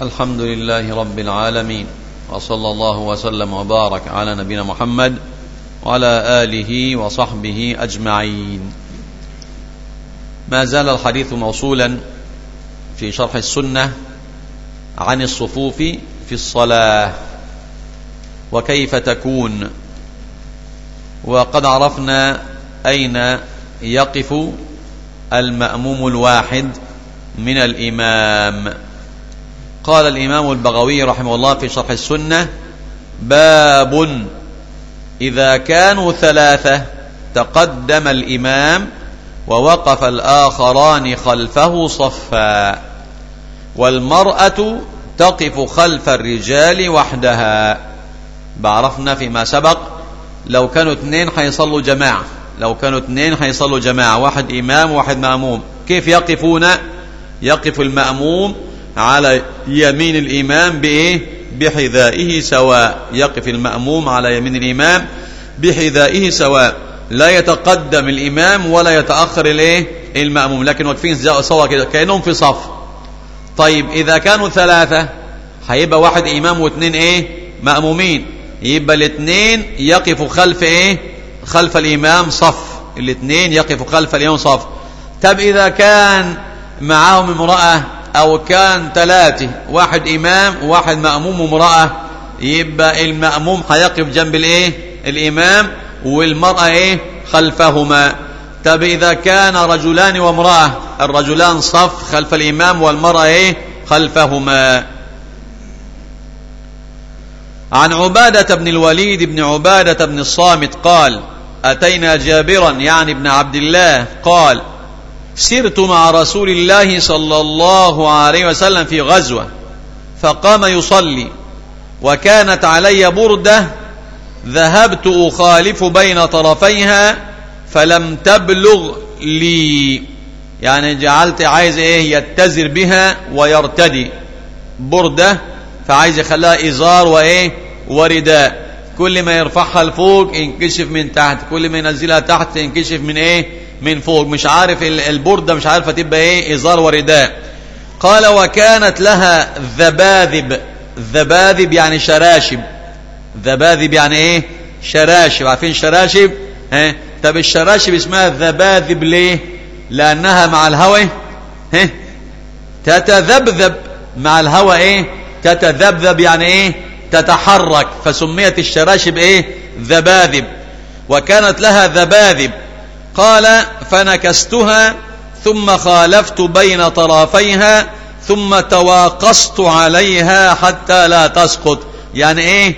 الحمد لله رب العالمين وصلى الله وسلم وبارك على نبينا محمد وعلى اله وصحبه اجمعين ما زال الحديث موصولا في شرح السنه عن الصفوف في الصلاه وكيف تكون وقد عرفنا اين يقف الماموم الواحد من الامام قال الإمام البغوي رحمه الله في شرح السنة باب إذا كانوا ثلاثة تقدم الإمام ووقف الآخران خلفه صفا والمرأة تقف خلف الرجال وحدها بعرفنا فيما سبق لو كانوا اثنين حيصلوا جماعة لو كانوا اثنين حيصلوا جماعة واحد إمام وواحد مأموم كيف يقفون يقف المأموم على يمين الإمام بإيه بحذائه سواء يقف المأموم على يمين الإمام بحذائه سواء لا يتقدم الإمام ولا يتأخر الإيه المأموم لكن واقفين سوا كده كأنهم في صف طيب إذا كانوا ثلاثة هيبقى واحد إمام واثنين إيه مأمومين يبقى الاثنين يقفوا خلف إيه خلف الإمام صف الاثنين يقفوا خلف الإمام صف طب إذا كان معهم امرأة أو كان ثلاثة واحد إمام وواحد مأموم وامرأة يبقى المأموم هيقف جنب الإيه الإمام والمرأة إيه خلفهما طب إذا كان رجلان وامرأة الرجلان صف خلف الإمام والمرأة إيه خلفهما عن عبادة بن الوليد بن عبادة بن الصامت قال أتينا جابرا يعني ابن عبد الله قال سرت مع رسول الله صلى الله عليه وسلم في غزوة فقام يصلي وكانت علي بردة ذهبت أخالف بين طرفيها فلم تبلغ لي يعني جعلت عايز ايه يتزر بها ويرتدي بردة فعايز يخليها إزار وإيه ورداء كل ما يرفعها لفوق ينكشف من تحت كل ما ينزلها تحت ينكشف من ايه من فوق مش عارف البردة مش عارفة تبقى ايه ازار ورداء قال وكانت لها ذباذب ذباذب يعني شراشب ذباذب يعني ايه شراشب عارفين شراشب ها طب الشراشب اسمها ذباذب ليه لانها مع الهواء ها تتذبذب مع الهواء ايه تتذبذب يعني ايه تتحرك فسميت الشراشب ايه ذباذب وكانت لها ذباذب قال فنكستها ثم خالفت بين طرفيها ثم تواقصت عليها حتى لا تسقط يعني ايه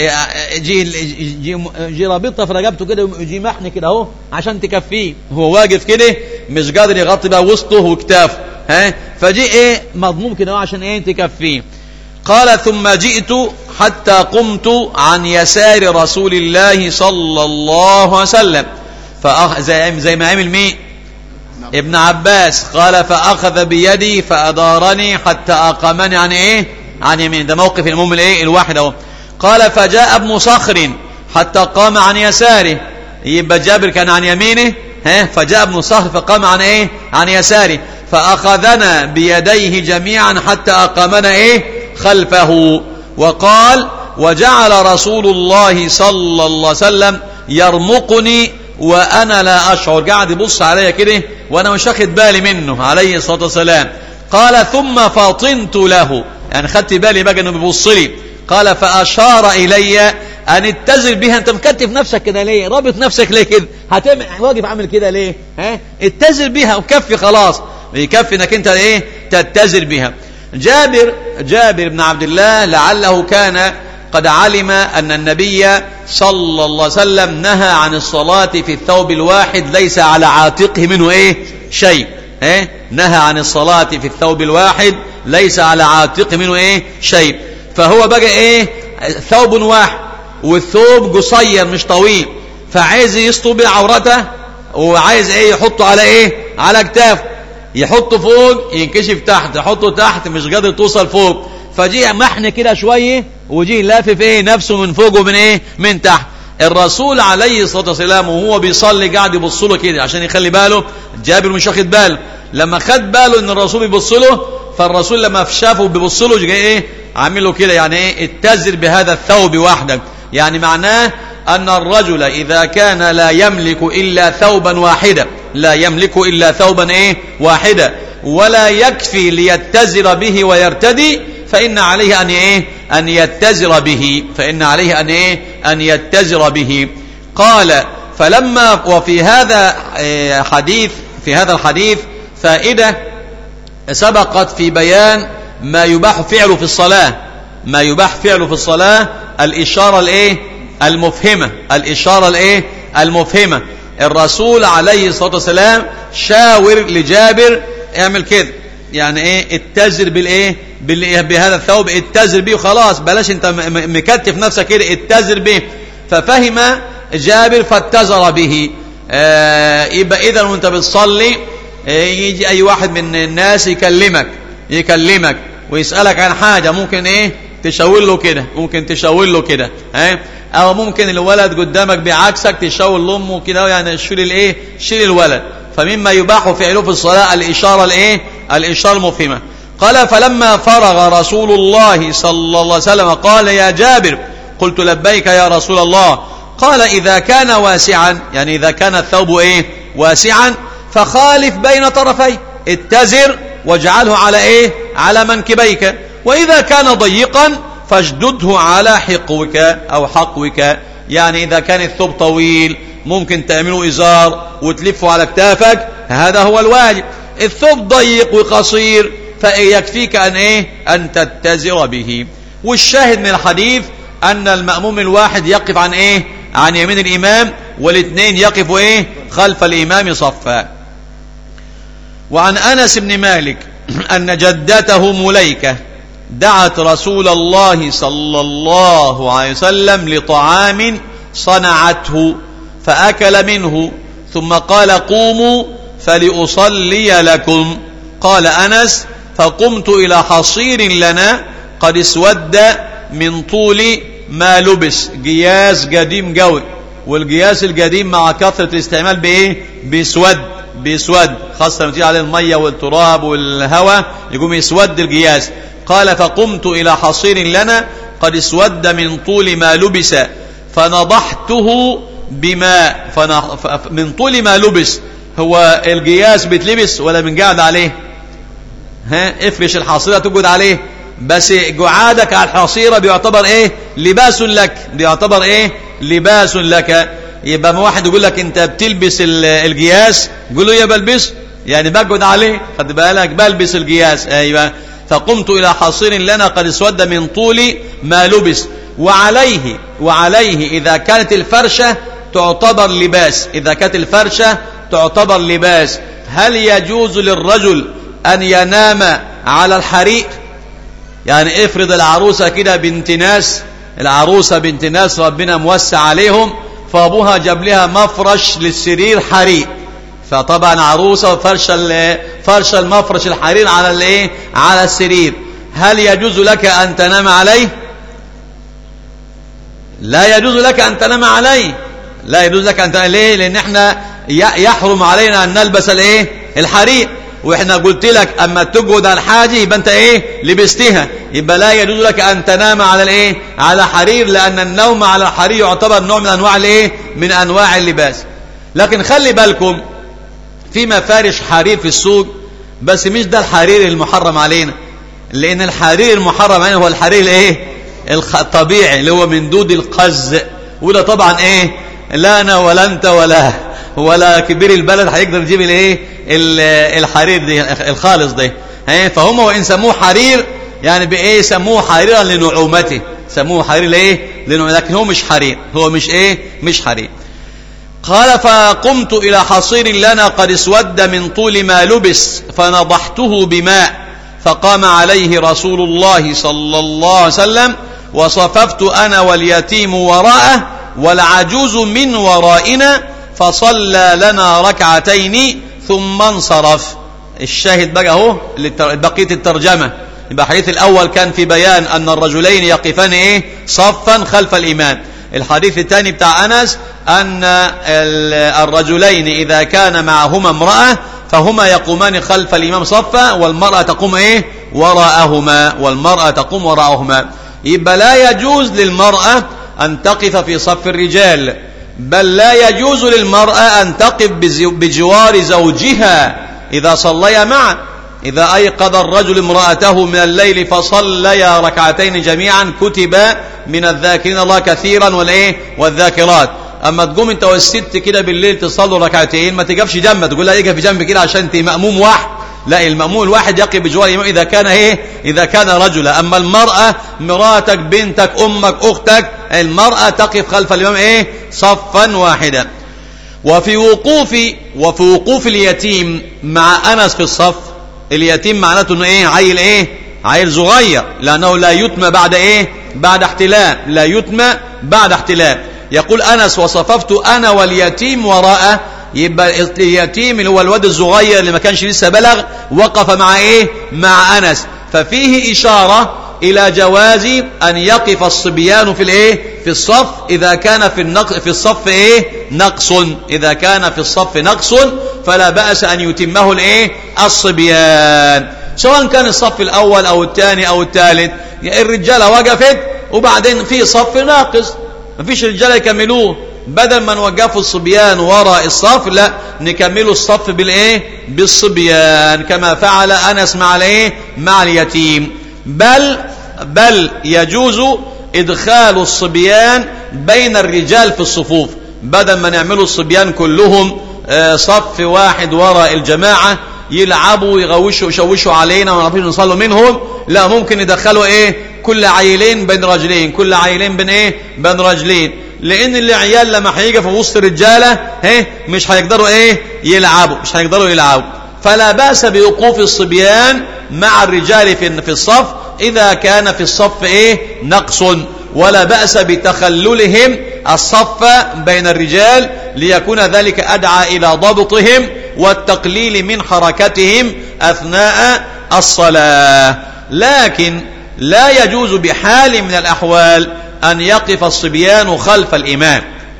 جي جي, جي رابطه في رقبته كده يجي محن كده اهو عشان تكفيه هو واقف كده مش قادر يغطي بقى وسطه وكتافه ها فجي ايه مضموم كده عشان ايه تكفيه قال ثم جئت حتى قمت عن يسار رسول الله صلى الله عليه وسلم فأخ زي, زي ما عمل مين ابن عباس قال فأخذ بيدي فأدارني حتى أقامني عن إيه عن يمين ده موقف المهم الإيه الواحد أهو قال فجاء ابن صخر حتى قام عن يساره يبقى جابر كان عن يمينه ها فجاء ابن صخر فقام عن ايه عن يساره فأخذنا بيديه جميعا حتى أقامنا ايه خلفه وقال وجعل رسول الله صلى الله عليه وسلم يرمقني وانا لا اشعر قاعد يبص عليا كده وانا مش واخد بالي منه عليه الصلاه والسلام قال ثم فاطنت له يعني خدت بالي بقى انه بيبص لي قال فاشار الي ان اتزر بها انت مكتف نفسك كده ليه رابط نفسك ليه كده هتعمل واقف عامل كده ليه ها اتزر بها وكفي خلاص يكفي انك انت ايه تتزر بها جابر جابر بن عبد الله لعله كان قد علم أن النبي صلى الله عليه وسلم نهى عن الصلاة في الثوب الواحد ليس على عاتقه منه إيه شيء إيه؟ نهى عن الصلاة في الثوب الواحد ليس على عاتقه منه إيه شيء فهو بقى إيه ثوب واحد والثوب قصير مش طويل فعايز يسطو بعورته وعايز ايه يحطه على ايه على كتافه يحطه فوق ينكشف تحت يحطه تحت مش قادر توصل فوق فجي محن كده شويه وجي لافف ايه نفسه من فوق ومن ايه من تحت الرسول عليه الصلاه والسلام وهو بيصلي قاعد يبص له كده عشان يخلي باله جابر مش واخد باله لما خد باله ان الرسول يبص له فالرسول لما شافه بيبص له جاي ايه عامل له كده يعني ايه اتزر بهذا الثوب وحدك يعني معناه أن الرجل إذا كان لا يملك إلا ثوبا واحدا لا يملك إلا ثوبا إيه واحدا ولا يكفي ليتزر به ويرتدي فإن عليه أن إيه أن يتزر به فإن عليه أن إيه أن يتزر به قال فلما وفي هذا إيه، حديث في هذا الحديث فائدة سبقت في بيان ما يباح فعله في الصلاة ما يباح فعله في الصلاة الإشارة الإيه المفهمة الإشارة الإيه المفهمة الرسول عليه الصلاة والسلام شاور لجابر اعمل كده يعني ايه اتزر بالايه بهذا الثوب اتزر بيه وخلاص بلاش انت مكتف نفسك كده اتزر به ففهم جابر فاتزر به آه يبقى اذا وانت بتصلي آه يجي اي واحد من الناس يكلمك يكلمك ويسألك عن حاجة ممكن ايه تشاور له كده ممكن تشاور له كده ها او ممكن الولد قدامك بعكسك تشاور لامه كده يعني شيل الايه شيل الولد فمما يباح فعله في الصلاة الإشارة الايه الإشارة المفهمة قال فلما فرغ رسول الله صلى الله عليه وسلم قال يا جابر قلت لبيك يا رسول الله قال إذا كان واسعا يعني إذا كان الثوب إيه واسعا فخالف بين طرفيه اتزر واجعله على إيه على منكبيك وإذا كان ضيقا فاشدده على حقوك أو حقوك يعني إذا كان الثوب طويل ممكن تعمله إزار وتلفه على كتافك هذا هو الواجب الثوب ضيق وقصير فيكفيك أن إيه أن تتزر به والشاهد من الحديث أن المأموم الواحد يقف عن إيه عن يمين الإمام والاثنين يقفوا إيه خلف الإمام صفا وعن أنس بن مالك أن جدته مليكة دعت رسول الله صلى الله عليه وسلم لطعام صنعته فأكل منه ثم قال قوموا فلأصلي لكم قال أنس فقمت إلى حصير لنا قد اسود من طول ما لبس قياس قديم قوي والقياس القديم مع كثرة الاستعمال بإيه بيسود بيسود خاصة لما تيجي عليه المية والتراب والهواء يقوم يسود القياس قال فقمت إلى حصير لنا قد اسود من طول ما لبس فنضحته بماء فنخ... من طول ما لبس هو القياس بيتلبس ولا من قاعد عليه ها افرش الحصيرة تقعد عليه بس قعادك على الحصيرة بيعتبر ايه لباس لك بيعتبر ايه لباس لك يبقى ما واحد يقول لك انت بتلبس القياس قول له يا بلبس يعني بقعد عليه خد بالك بلبس القياس ايوه فقمت الى حصير لنا قد اسود من طول ما لبس وعليه وعليه اذا كانت الفرشه تعتبر لباس إذا كانت الفرشة تعتبر لباس هل يجوز للرجل أن ينام على الحريق يعني افرض العروسة كده بنت ناس العروسة بنت ناس ربنا موسع عليهم فأبوها جاب لها مفرش للسرير حريق فطبعا عروسة فرش فرش المفرش الحرير على الايه على السرير هل يجوز لك أن تنام عليه لا يجوز لك أن تنام عليه لا يجوز لك أن ليه لأن احنا يحرم علينا أن نلبس الايه الحرير واحنا قلت لك اما تقعد على الحاجة يبقى انت ايه لبستها يبقى لا يجوز لك ان تنام على الايه على حرير لان النوم على الحرير يعتبر نوع من انواع الايه من انواع اللباس لكن خلي بالكم في مفارش حرير في السوق بس مش ده الحرير المحرم علينا لان الحرير المحرم علينا هو الحرير الايه الطبيعي اللي هو من دود القز وده طبعا ايه لا انا ولا انت ولا ولا كبير البلد هيقدر يجيب الايه الحرير دي الخالص ده فهم وان سموه حرير يعني بايه سموه حريرا لنعومته سموه حرير لايه لنعومته لكن هو مش حرير هو مش ايه مش حرير قال فقمت الى حصير لنا قد اسود من طول ما لبس فنضحته بماء فقام عليه رسول الله صلى الله عليه وسلم وصففت انا واليتيم وراءه والعجوز من ورائنا فصلى لنا ركعتين ثم انصرف الشاهد بقى اهو بقيه الترجمه يبقى الحديث الاول كان في بيان ان الرجلين يقفان ايه صفا خلف الامام الحديث الثاني بتاع انس ان الرجلين اذا كان معهما امراه فهما يقومان خلف الامام صفا والمراه تقوم ايه وراءهما والمرأة تقوم وراءهما يبقى لا يجوز للمرأة أن تقف في صف الرجال بل لا يجوز للمرأة أن تقف بجوار زوجها إذا صليا معا إذا أيقظ الرجل امرأته من الليل فصليا ركعتين جميعا كتب من الذاكرين الله كثيرا والإيه والذاكرات أما تقوم أنت والست كده بالليل تصلوا ركعتين ما تقفش جنبها تقول لها اقف جنب كده عشان أنت مأموم واحد لا المأموم الواحد يقف بجوار الإمام إذا كان إيه إذا كان رجلا أما المرأة مراتك بنتك أمك أختك المرأة تقف خلف الإمام إيه صفا واحدا وفي وقوف وفي وقوف اليتيم مع أنس في الصف اليتيم معناته انه ايه عيل ايه عيل صغير لانه لا يتم بعد ايه بعد احتلام لا يتم بعد احتلام يقول انس وصففت انا واليتيم وراء يبقى اليتيم اللي هو الواد الصغير اللي ما كانش لسه بلغ وقف مع ايه مع انس ففيه اشاره الى جواز ان يقف الصبيان في الايه في الصف اذا كان في النقص في الصف ايه نقص اذا كان في الصف نقص فلا باس ان يتمه الايه الصبيان سواء كان الصف الاول او الثاني او الثالث الرجاله وقفت وبعدين في صف ناقص ما فيش رجاله يكملوه بدل ما نوقفوا الصبيان وراء الصف لا نكملوا الصف بالايه بالصبيان كما فعل انس مع الايه مع اليتيم بل بل يجوز ادخال الصبيان بين الرجال في الصفوف بدل ما نعملوا الصبيان كلهم صف واحد وراء الجماعة يلعبوا ويغوشوا ويشوشوا علينا وما نعرفش نصلوا منهم لا ممكن يدخلوا ايه كل عيلين بين رجلين كل عيلين بين ايه بين رجلين لان العيال لما هيجي في وسط الرجاله ايه مش هيقدروا ايه يلعبوا مش هيقدروا يلعبوا فلا باس بوقوف الصبيان مع الرجال في في الصف اذا كان في الصف ايه نقص ولا باس بتخللهم الصف بين الرجال ليكون ذلك ادعى الى ضبطهم والتقليل من حركتهم اثناء الصلاه لكن لا يجوز بحال من الاحوال ان يقف الصبيان خلف الامام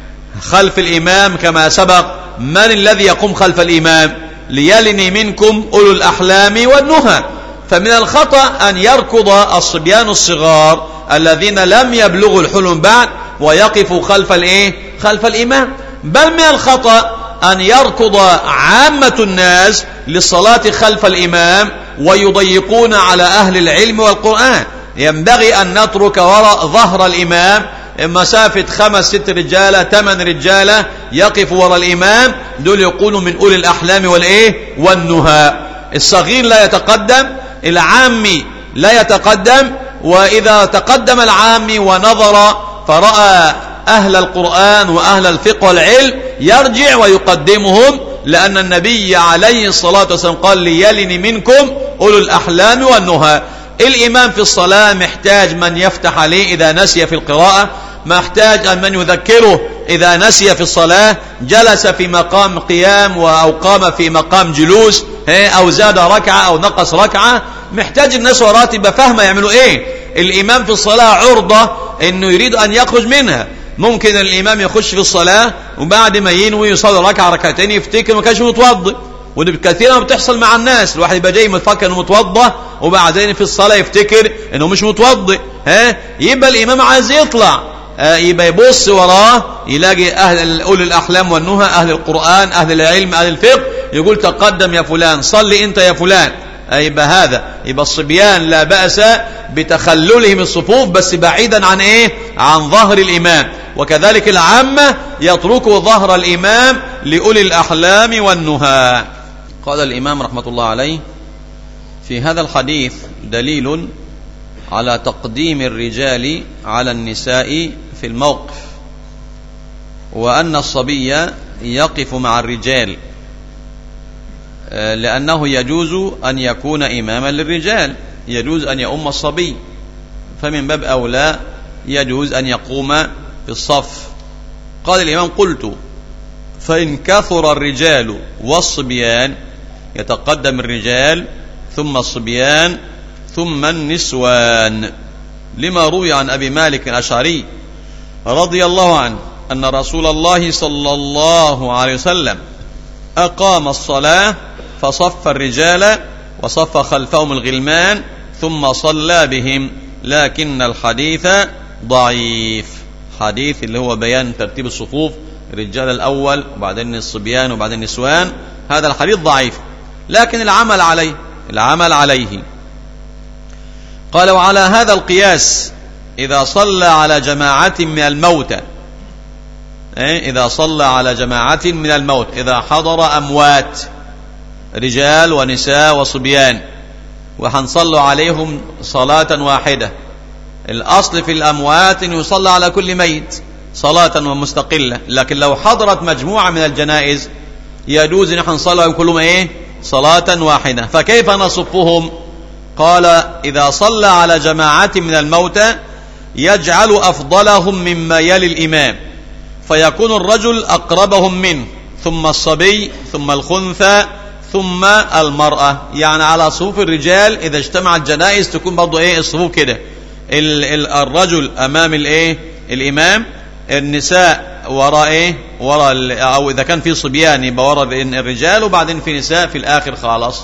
خلف الامام كما سبق من الذي يقوم خلف الامام ليلني منكم اولو الاحلام والنهى فمن الخطا ان يركض الصبيان الصغار الذين لم يبلغوا الحلم بعد ويقفوا خلف الايه خلف الامام بل من الخطا ان يركض عامه الناس للصلاه خلف الامام ويضيقون على اهل العلم والقران ينبغي ان نترك وراء ظهر الامام مسافة خمس ست رجالة ثمان رجالة يقف وراء الإمام دول يقولوا من أولي الأحلام والإيه والنهى الصغير لا يتقدم العامي لا يتقدم وإذا تقدم العامي ونظر فرأى أهل القرآن وأهل الفقه والعلم يرجع ويقدمهم لأن النبي عليه الصلاة والسلام قال ليلني منكم أولو الأحلام والنهى الإمام في الصلاة محتاج من يفتح عليه إذا نسي في القراءة محتاج أن من يذكره إذا نسي في الصلاة جلس في مقام قيام أو قام في مقام جلوس أو زاد ركعة أو نقص ركعة محتاج الناس وراتب فاهمة يعملوا إيه الإمام في الصلاة عرضة أنه يريد أن يخرج منها ممكن الإمام يخش في الصلاة وبعد ما ينوي يصلي ركعة ركعتين يفتكر ما كانش متوضئ ودي كثيرا بتحصل مع الناس الواحد يبقى جاي متفكر انه متوضى وبعدين في الصلاه يفتكر انه مش متوضئ ها يبقى الامام عايز يطلع آه يبقى يبص وراه يلاقي اهل اولي الاحلام والنهى اهل القران اهل العلم اهل الفقه يقول تقدم يا فلان صلي انت يا فلان يبقى هذا يبقى الصبيان لا بأس بتخللهم الصفوف بس بعيدا عن ايه عن ظهر الامام وكذلك العامة يتركوا ظهر الامام لأولي الاحلام والنهى قال الامام رحمة الله عليه في هذا الحديث دليل على تقديم الرجال على النساء في الموقف وأن الصبي يقف مع الرجال لأنه يجوز أن يكون إماما للرجال يجوز أن يؤم الصبي فمن باب أولى يجوز أن يقوم في الصف قال الإمام قلت فإن كثر الرجال والصبيان يتقدم الرجال ثم الصبيان ثم النسوان لما روي عن أبي مالك الأشعري رضي الله عنه أن رسول الله صلى الله عليه وسلم أقام الصلاة فصف الرجال وصف خلفهم الغلمان ثم صلى بهم لكن الحديث ضعيف حديث اللي هو بيان ترتيب الصفوف الرجال الأول وبعدين الصبيان وبعدين النسوان هذا الحديث ضعيف لكن العمل عليه العمل عليه قال وعلى هذا القياس إذا صلى على جماعة من الموتى إيه؟ إذا صلى على جماعة من الموت إذا حضر أموات رجال ونساء وصبيان وحنصلوا عليهم صلاة واحدة الأصل في الأموات أن يصلى على كل ميت صلاة ومستقلة لكن لو حضرت مجموعة من الجنائز يجوز أن نصلي كلهم إيه صلاة واحدة فكيف نصفهم قال إذا صلى على جماعة من الموتى يجعل أفضلهم مما يلي الإمام فيكون الرجل أقربهم منه ثم الصبي ثم الخنثى ثم المرأة يعني على صفوف الرجال إذا اجتمع الجنائز تكون برضو إيه الصفوف كده الرجل أمام الإيه الإمام النساء وراء إيه وراء أو إذا كان في صبيان يبقى وراء الرجال وبعدين في نساء في الآخر خالص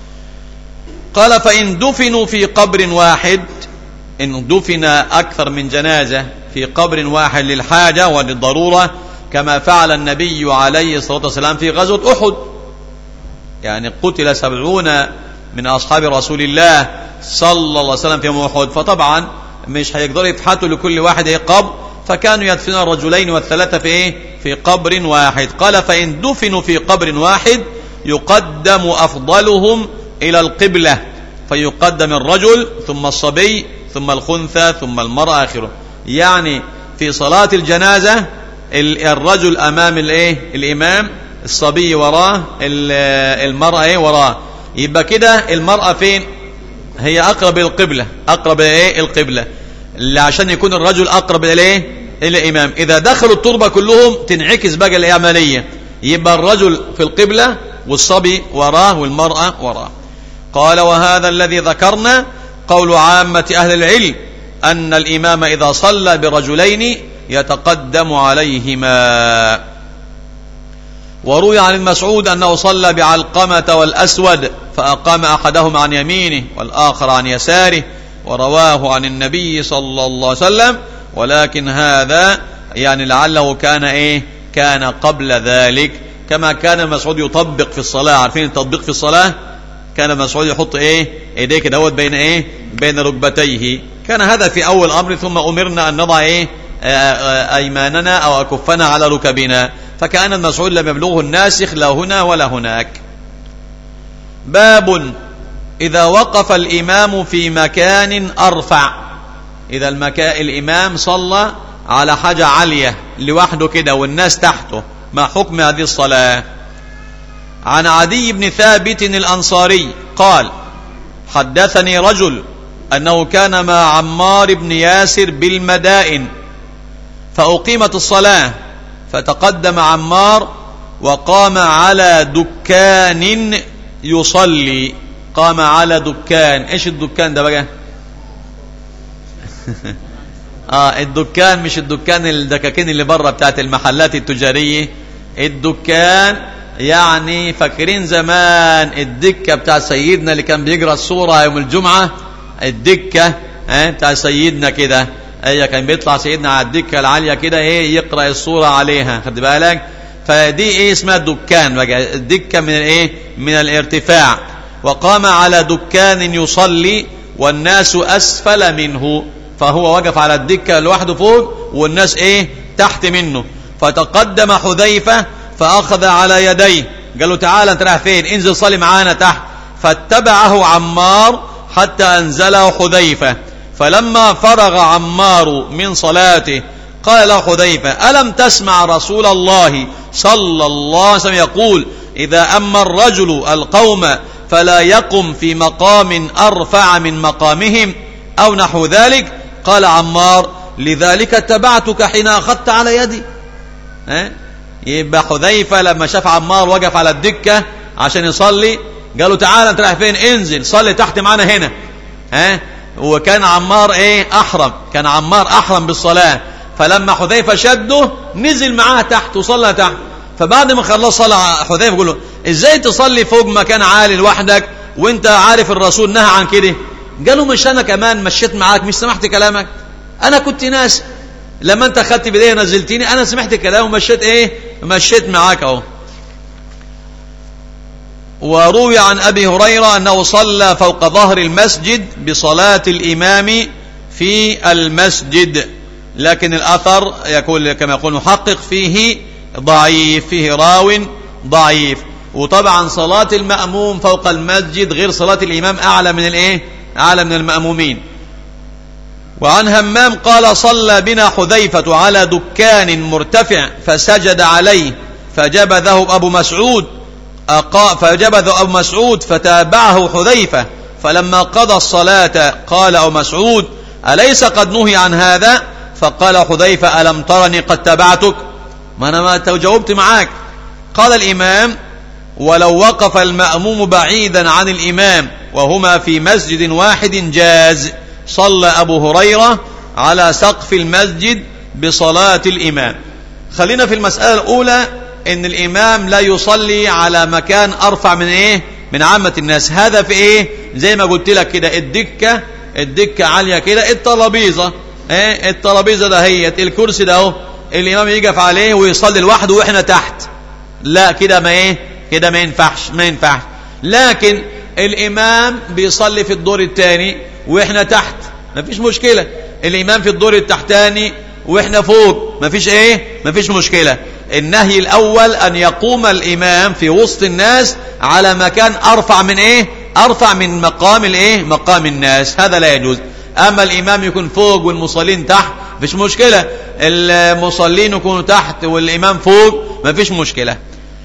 قال فإن دفنوا في قبر واحد إن دفن أكثر من جنازة في قبر واحد للحاجة وللضرورة كما فعل النبي عليه الصلاة والسلام في غزوة أحد يعني قتل سبعون من أصحاب رسول الله صلى الله عليه وسلم في أحد فطبعا مش هيقدروا يفحتوا لكل واحد قبر فكانوا يدفنون الرجلين والثلاثة في إيه؟ في قبر واحد قال فإن دفنوا في قبر واحد يقدم أفضلهم إلى القبلة فيقدم الرجل ثم الصبي ثم الخنثى ثم المرأة آخره يعني في صلاة الجنازة الرجل أمام الإيه الإمام الصبي وراه المرأة إيه وراه يبقى كده المرأة فين هي أقرب القبلة أقرب إيه القبلة اللي عشان يكون الرجل أقرب إليه إلى الإمام إذا دخلوا التربة كلهم تنعكس بقى العملية يبقى الرجل في القبلة والصبي وراه والمرأة وراه قال وهذا الذي ذكرنا قول عامة أهل العلم أن الإمام إذا صلى برجلين يتقدم عليهما وروي عن المسعود أنه صلى بعلقمة والأسود فأقام أحدهم عن يمينه والآخر عن يساره ورواه عن النبي صلى الله عليه وسلم ولكن هذا يعني لعله كان إيه كان قبل ذلك كما كان المسعود يطبق في الصلاة عارفين التطبيق في الصلاة كان المسعود يحط ايه ايديه كده بين ايه بين ركبتيه كان هذا في اول امر ثم امرنا ان نضع ايه ايماننا او اكفنا على ركبنا فكان المسعود لم يبلغه الناسخ لا هنا ولا هناك باب اذا وقف الامام في مكان ارفع اذا المكان الامام صلى على حاجه عاليه لوحده كده والناس تحته ما حكم هذه الصلاه عن عدي بن ثابت الأنصاري قال حدثني رجل أنه كان مع عمار بن ياسر بالمدائن فأقيمت الصلاة فتقدم عمار وقام على دكان يصلي قام على دكان ايش الدكان ده بقى اه الدكان مش الدكان الدكاكين اللي بره بتاعت المحلات التجاريه الدكان يعني فاكرين زمان الدكة بتاع سيدنا اللي كان بيقرأ السورة يوم الجمعة الدكة اه بتاع سيدنا كده ايه كان بيطلع سيدنا على الدكة العالية كده ايه يقرأ السورة عليها خد بالك فدي ايه اسمها الدكان بقى الدكة من الايه من الارتفاع وقام على دكان يصلي والناس اسفل منه فهو وقف على الدكة لوحده فوق والناس ايه تحت منه فتقدم حذيفة فأخذ على يديه قال له تعالى انت رايح فين انزل صلي معانا تحت فاتبعه عمار حتى أنزله حذيفة فلما فرغ عمار من صلاته قال له حذيفة ألم تسمع رسول الله صلى الله عليه وسلم يقول إذا أما الرجل القوم فلا يقم في مقام أرفع من مقامهم أو نحو ذلك قال عمار لذلك اتبعتك حين أخذت على يدي اه؟ يبقى حذيفة لما شاف عمار وقف على الدكة عشان يصلي قالوا تعالى انت رايح فين انزل صلي تحت معانا هنا ها وكان عمار ايه احرم كان عمار احرم بالصلاة فلما حذيفة شده نزل معاه تحت وصلى تحت فبعد ما خلص صلى حذيفة يقول له ازاي تصلي فوق مكان عالي لوحدك وانت عارف الرسول نهى عن كده قالوا مش انا كمان مشيت معاك مش سمحت كلامك انا كنت ناس لما انت خدت بداية نزلتني انا سمعت كلام ومشيت ايه مشيت معاك اهو وروي عن ابي هريرة انه صلى فوق ظهر المسجد بصلاة الامام في المسجد لكن الاثر يقول كما يقول محقق فيه ضعيف فيه راو ضعيف وطبعا صلاة المأموم فوق المسجد غير صلاة الإمام أعلى من الإيه أعلى من المأمومين وعن همام قال صلى بنا حذيفة على دكان مرتفع فسجد عليه فجبذه أبو مسعود فجبذ أبو مسعود فتابعه حذيفة فلما قضى الصلاة قال أبو مسعود أليس قد نهي عن هذا فقال حذيفة ألم ترني قد تبعتك ما أنا ما جاوبت معاك قال الإمام ولو وقف المأموم بعيدا عن الإمام وهما في مسجد واحد جاز صلى أبو هريرة على سقف المسجد بصلاة الإمام خلينا في المسألة الأولى إن الإمام لا يصلي على مكان أرفع من إيه من عامة الناس هذا في إيه زي ما قلت لك كده الدكة الدكة عالية كده الترابيزة إيه الترابيزة ده هي الكرسي ده اهو الإمام يقف عليه ويصلي لوحده وإحنا تحت لا كده ما إيه كده ما ينفعش ما ينفعش لكن الإمام بيصلي في الدور الثاني وإحنا تحت ما فيش مشكلة الإمام في الدور التحتاني وإحنا فوق ما فيش إيه ما فيش مشكلة النهي الأول أن يقوم الإمام في وسط الناس على مكان أرفع من إيه أرفع من مقام الإيه مقام الناس هذا لا يجوز أما الإمام يكون فوق والمصلين تحت فيش مشكلة المصلين يكونوا تحت والإمام فوق ما فيش مشكلة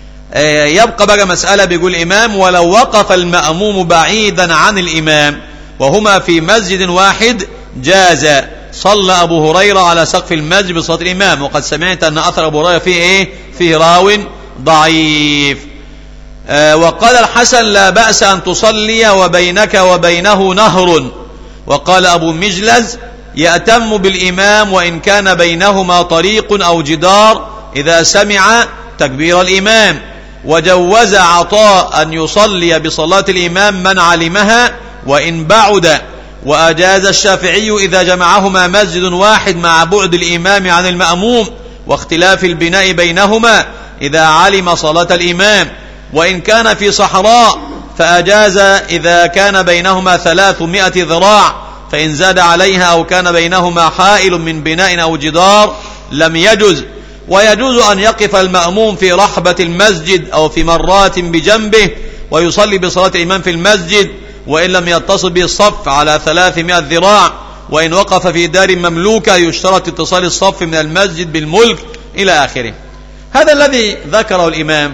يبقى بقى مسألة بيقول الإمام ولو وقف المأموم بعيدا عن الإمام وهما في مسجد واحد جاز صلى أبو هريرة على سقف المسجد بصلاة الإمام وقد سمعت أن أثر أبو هريرة فيه إيه فيه راو ضعيف آه وقال الحسن لا بأس أن تصلي وبينك وبينه نهر وقال أبو مجلز يأتم بالإمام وإن كان بينهما طريق أو جدار إذا سمع تكبير الإمام وجوز عطاء أن يصلي بصلاة الإمام من علمها وإن بعد وأجاز الشافعي إذا جمعهما مسجد واحد مع بعد الإمام عن المأموم واختلاف البناء بينهما إذا علم صلاة الإمام وإن كان في صحراء فأجاز إذا كان بينهما ثلاثمائة ذراع فإن زاد عليها أو كان بينهما حائل من بناء أو جدار لم يجز ويجوز أن يقف المأموم في رحبة المسجد أو في مرات بجنبه ويصلي بصلاة الإمام في المسجد وإن لم يتصل به الصف على ثلاثمائة ذراع وإن وقف في دار مملوكة يشترط اتصال الصف من المسجد بالملك إلى آخره هذا الذي ذكره الإمام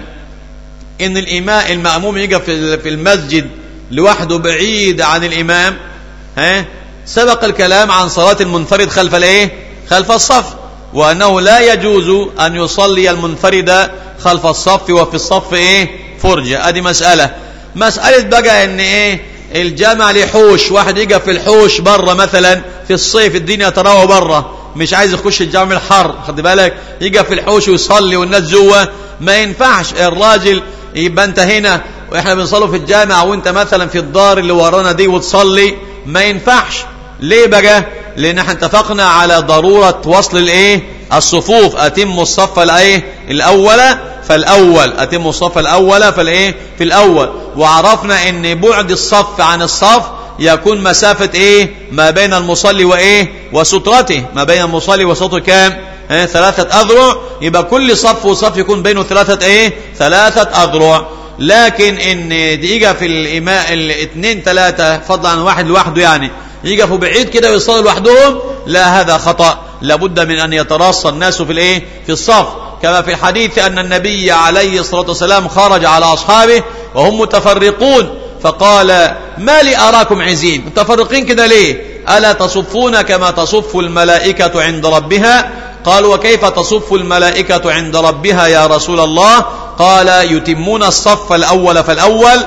إن الإمام المأموم يقف في المسجد لوحده بعيد عن الإمام ها سبق الكلام عن صلاة المنفرد خلف الايه خلف الصف وأنه لا يجوز أن يصلي المنفرد خلف الصف وفي الصف إيه فرجة أدي مسألة مسألة بقى إن إيه الجامع لحوش واحد يقف في الحوش بره مثلا في الصيف الدنيا تراوه بره مش عايز يخش الجامع الحر خد بالك يقف في الحوش ويصلي والناس جوه ما ينفعش الراجل يبقى انت هنا واحنا بنصلي في الجامع وانت مثلا في الدار اللي ورانا دي وتصلي ما ينفعش ليه بقى لان احنا اتفقنا على ضرورة وصل الايه الصفوف اتم الصف الايه الاول فالاول اتم الصف الاول فالايه في الاول وعرفنا ان بعد الصف عن الصف يكون مسافة ايه ما بين المصلي وايه وسترته ما بين المصلي وسترته كام اه ثلاثة اذرع يبقى كل صف وصف يكون بينه ثلاثة ايه ثلاثة اذرع لكن ان يجي في الاماء الاثنين ثلاثة فضلا عن واحد لوحده يعني يقفوا بعيد كده ويصلوا لوحدهم لا هذا خطأ لابد من أن يتراص الناس في الايه في الصف كما في الحديث أن النبي عليه الصلاة والسلام خرج على أصحابه وهم متفرقون فقال ما لي أراكم عزين متفرقين كده ليه ألا تصفون كما تصف الملائكة عند ربها قال وكيف تصف الملائكة عند ربها يا رسول الله قال يتمون الصف الأول فالأول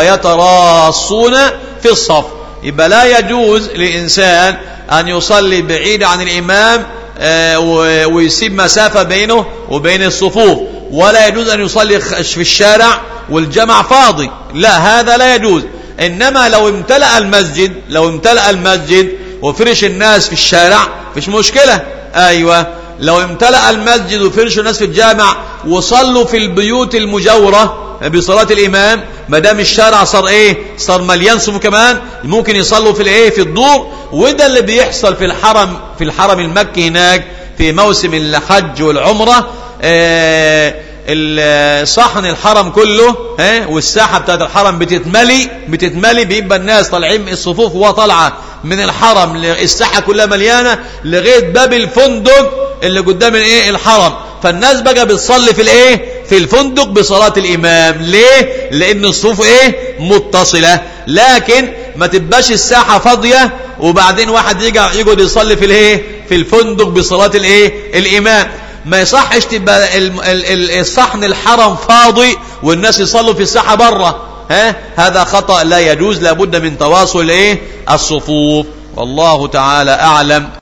ويتراصون في الصف يبقى لا يجوز لإنسان أن يصلي بعيد عن الإمام ويسيب مسافة بينه وبين الصفوف ولا يجوز أن يصلي في الشارع والجمع فاضي لا هذا لا يجوز إنما لو امتلأ المسجد لو امتلأ المسجد وفرش الناس في الشارع فيش مشكلة أيوة لو امتلأ المسجد وفرش الناس في الجامع وصلوا في البيوت المجاورة بصلاة الإمام ما دام الشارع صار إيه صار مليان صفوف كمان ممكن يصلوا في الإيه في الدور وده اللي بيحصل في الحرم في الحرم المكي هناك في موسم الحج والعمرة آه صحن الحرم كله ها والساحة بتاعت الحرم بتتملي بتتملي بيبقى الناس طالعين الصفوف وهو طالعة من الحرم الساحة كلها مليانة لغاية باب الفندق اللي قدام الايه الحرم فالناس بقى بتصلي في الايه في الفندق بصلاة الامام ليه لان الصفوف ايه متصلة لكن ما تبقاش الساحة فاضية وبعدين واحد يقعد يقعد يصلي في الايه في الفندق بصلاة الايه الامام ما يصحش تبقى الصحن الحرم فاضي والناس يصلوا في الساحة بره ها هذا خطأ لا يجوز لابد من تواصل ايه الصفوف والله تعالى اعلم